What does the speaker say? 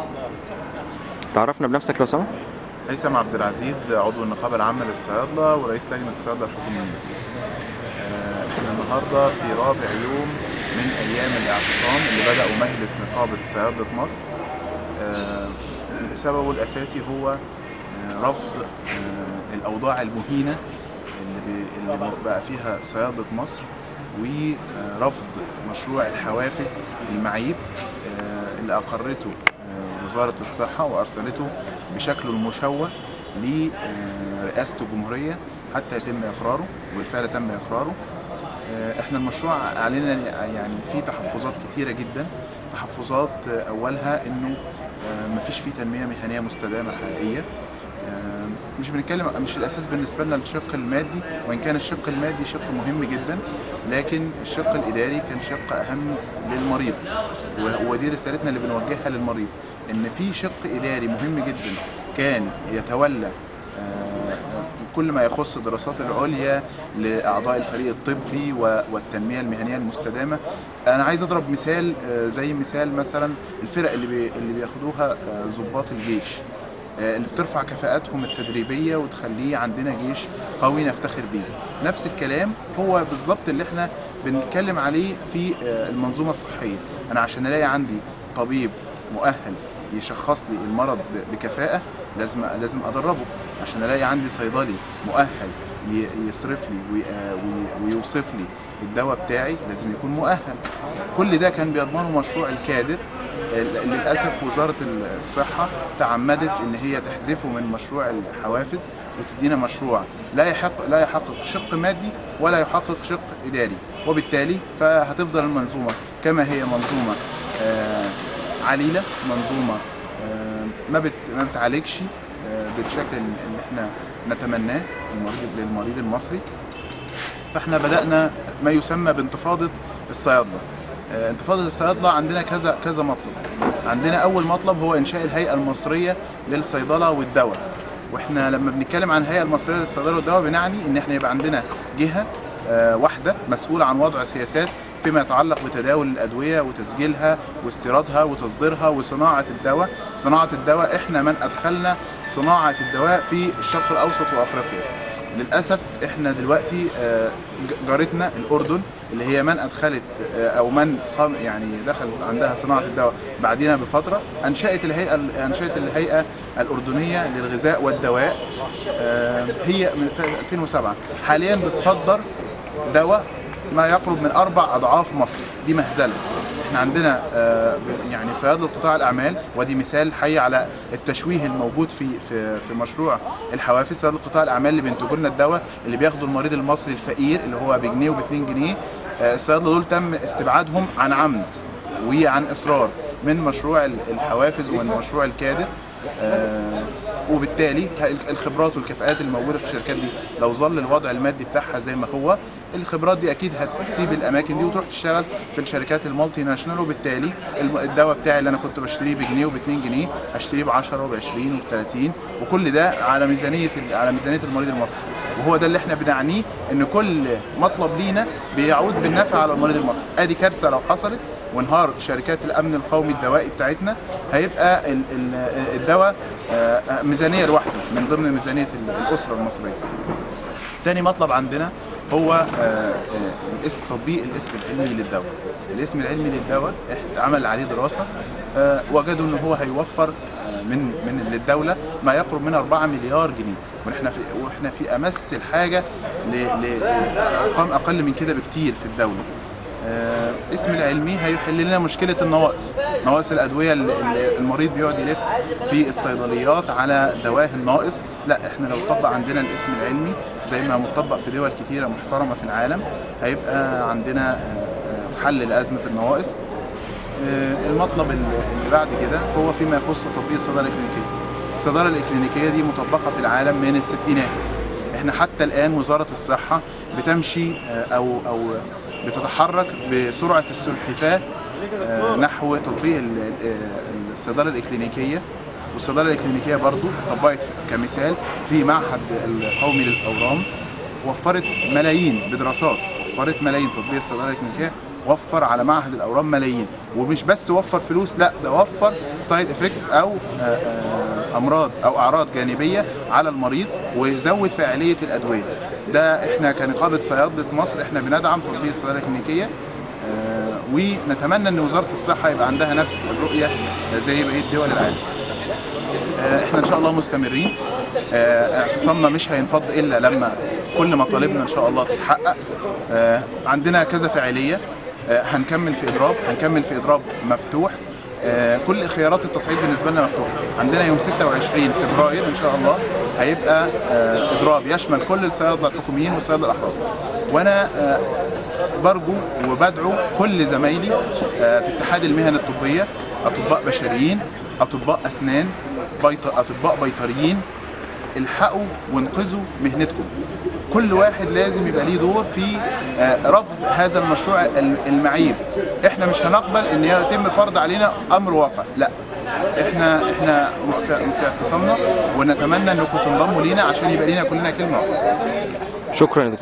تعرفنا بنفسك لو سمحت هيثم عبد العزيز عضو النقابة العامة للصيادلة ورئيس لجنة الصيادلة الحكوميين. آه، احنا النهارده في رابع يوم من أيام الاعتصام اللي بدأوا مجلس نقابة صيادلة مصر. آه، سببه الأساسي هو آه، رفض آه، الأوضاع المهينة اللي, بي- اللي بقى فيها صيادلة مصر ورفض مشروع الحوافز المعيب آه، اللي أقرته آه، وزارة الصحة وأرسلته بشكله المشوه لرئاسة الجمهورية حتى يتم إقراره وبالفعل تم إقراره آه، احنا المشروع علينا يعني فيه تحفظات كتيرة جدا تحفظات آه، أولها إنه آه، مفيش فيه تنمية مهنية مستدامة حقيقية آه، مش بنتكلم مش الاساس بالنسبه لنا الشق المادي وان كان الشق المادي شق مهم جدا لكن الشق الاداري كان شق اهم للمريض و- ودي رسالتنا اللي بنوجهها للمريض ان في شق اداري مهم جدا كان يتولى آه، كل ما يخص الدراسات العليا لاعضاء الفريق الطبي و- والتنميه المهنيه المستدامه انا عايز اضرب مثال آه، زي مثال مثلا الفرق اللي بي- اللي بياخدوها آه، ضباط الجيش آه، اللي بترفع كفاءاتهم التدريبيه وتخليه عندنا جيش قوي نفتخر بيه نفس الكلام هو بالظبط اللي احنا بنتكلم عليه في آه، المنظومه الصحيه انا عشان الاقي عندي طبيب مؤهل يشخص لي المرض ب- بكفاءه لازم لازم ادربه عشان الاقي عندي صيدلي مؤهل ي- يصرف لي وي- آه، وي- ويوصف لي الدواء بتاعي لازم يكون مؤهل كل ده كان بيضمنه مشروع الكادر ال- للاسف وزاره الصحه تعمدت ان هي تحذفه من مشروع الحوافز وتدينا مشروع لا يحق لا يحقق شق مادي ولا يحقق شق اداري وبالتالي فهتفضل المنظومه كما هي منظومه آه، عليله منظومه آه، ما بت ما بتعالجش آه، بالشكل اللي احنا نتمناه المريض للمريض المصري فاحنا بدانا ما يسمى بانتفاضه الصيادله آه، انتفاضه الصيادله عندنا كذا كذا مطلب عندنا اول مطلب هو انشاء الهيئه المصريه للصيدله والدواء واحنا لما بنتكلم عن الهيئه المصريه للصيدله والدواء بنعني ان احنا يبقى عندنا جهه آه، واحده مسؤوله عن وضع سياسات فيما يتعلق بتداول الادويه وتسجيلها واستيرادها وتصديرها وصناعه الدواء صناعه الدواء احنا من ادخلنا صناعه الدواء في الشرق الاوسط وافريقيا للاسف احنا دلوقتي آه، ج- جارتنا الاردن اللي هي من ادخلت آه، او من قام يعني دخل عندها صناعه الدواء بعدين بفتره انشات الهيئه انشات الهيئه الاردنيه للغذاء والدواء آه، هي من ف- 2007 حاليا بتصدر دواء ما يقرب من اربع اضعاف مصر دي مهزله احنا عندنا آه، ب- يعني صيادله قطاع الاعمال ودي مثال حي على التشويه الموجود في في في مشروع الحوافز صيادله قطاع الاعمال اللي بينتجوا لنا الدواء اللي بياخدوا المريض المصري الفقير اللي هو بجنيه وب 2 جنيه آه، الصيادله دول تم استبعادهم عن عمد وعن اصرار من مشروع ال- الحوافز ومن مشروع الكادر آه، وبالتالي ه- الخبرات والكفاءات الموجوده في الشركات دي لو ظل الوضع المادي بتاعها زي ما هو الخبرات دي اكيد هتسيب الاماكن دي وتروح تشتغل في الشركات المالتي ناشونال وبالتالي الم- الدواء بتاعي اللي انا كنت بشتريه بجنيه وب 2 جنيه هشتريه ب 10 وب 20 وب 30 وكل ده على ميزانيه ال- على ميزانيه المريض المصري وهو ده اللي احنا بنعنيه ان كل مطلب لينا بيعود بالنفع على المريض المصري ادي كارثه لو حصلت وانهار شركات الامن القومي الدوائي بتاعتنا هيبقى ال- ال- الدواء آه، آه، ميزانيه لوحده من ضمن ميزانيه ال- الاسره المصريه. تاني مطلب عندنا هو آه، آه، الاسم تطبيق الاسم العلمي للدواء. الاسم العلمي للدواء إح- عمل عليه دراسه آه، وجدوا ان هو هيوفر آه، من من للدوله ما يقرب من 4 مليار جنيه واحنا في واحنا في امس الحاجه ل- ل- لارقام اقل من كده بكتير في الدوله. آه، اسم العلمي هيحل لنا مشكله النواقص نواقص الادويه اللي اللي المريض بيقعد يلف في الصيدليات على دواه الناقص لا احنا لو طبق عندنا الاسم العلمي زي ما مطبق في دول كتيره محترمه في العالم هيبقى عندنا آه، آه، حل لازمه النواقص آه، المطلب اللي اللي بعد كده هو فيما يخص تطبيق الصيدله الاكلينيكيه الصيدله الاكلينيكيه دي مطبقه في العالم من الستينات احنا حتى الان وزاره الصحه بتمشي آه، او او بتتحرك بسرعه السلحفاه آه، نحو تطبيق ال- ال- الصيدله الاكلينيكيه والصيدله الاكلينيكيه برضو طبقت كمثال في معهد القومي للاورام وفرت ملايين بدراسات وفرت ملايين تطبيق الصيدله الاكلينيكيه وفر على معهد الاورام ملايين ومش بس وفر فلوس لا ده وفر سايد افكتس او آه، آه، امراض او اعراض جانبيه على المريض وزود فاعليه الادويه ده احنا كنقابه صيادله مصر احنا بندعم تطبيق الصيدله الكلينيكيه آه، ونتمنى ان وزاره الصحه يبقى عندها نفس الرؤيه زي بقيه دول العالم آه، احنا ان شاء الله مستمرين آه، اعتصامنا مش هينفض الا لما كل مطالبنا ان شاء الله تتحقق آه، عندنا كذا فاعليه آه، هنكمل في اضراب هنكمل في اضراب مفتوح آه، كل خيارات التصعيد بالنسبه لنا مفتوحه عندنا يوم 26 فبراير ان شاء الله هيبقى آه، اضراب يشمل كل الصيادله الحكوميين والصيادله الاحرار وانا آه، برجو وبدعو كل زمايلي آه، في اتحاد المهن الطبيه اطباء بشريين اطباء اسنان بيط... اطباء بيطريين الحقوا وانقذوا مهنتكم كل واحد لازم يبقى ليه دور في آه، رفض هذا المشروع ال- المعيب احنا مش هنقبل ان يتم فرض علينا امر واقع لا احنا احنا في في اعتصامنا ونتمنى انكم تنضموا لينا عشان يبقى لينا كلنا كلمه واحده شكرا يا دكتور